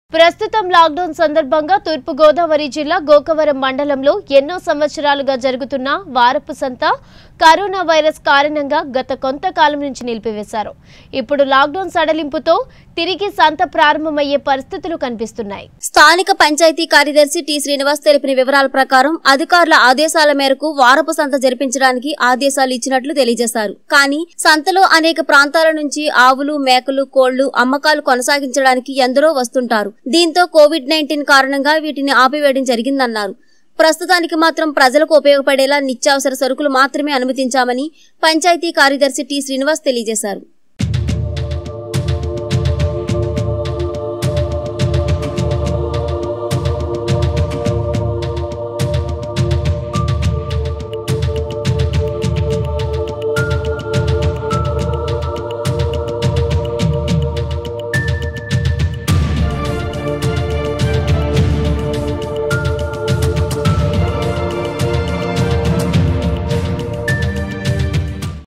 ప్రస్తుతం లాక్డౌన్ సందర్భంగా తూర్పుగోదావరి జిల్లా గోకవరం మండలంలో ఎన్నో సంవత్సరాలుగా జరుగుతున్న వారపు సంత కరోనా వైరస్ కారణంగా గత కొంతకాలం నుంచి నిలిపివేశారు ఇప్పుడు లాక్డౌన్ సడలింపుతో తిరిగి సంత ప్రారంభమయ్యే పరిస్థితులు కనిపిస్తున్నాయి స్థానిక పంచాయతీ కార్యదర్శి టి శ్రీనివాస్ తెలిపిన వివరాల ప్రకారం అధికారుల ఆదేశాల మేరకు వారపు సంత జరిపించడానికి ఆదేశాలు ఇచ్చినట్లు తెలియజేశారు కానీ సంతలో అనేక ప్రాంతాల నుంచి ఆవులు మేకలు కోళ్లు అమ్మకాలు కొనసాగించడానికి ఎందరో వస్తుంటారు దీంతో కోవిడ్ నైన్టీన్ కారణంగా వీటిని ఆపివేయడం జరిగిందన్నారు ప్రస్తుతానికి మాత్రం ప్రజలకు ఉపయోగపడేలా నిత్యావసర సరుకులు మాత్రమే అనుమతించామని పంచాయతీ కార్యదర్శి టి శ్రీనివాస్ తెలియజేశారు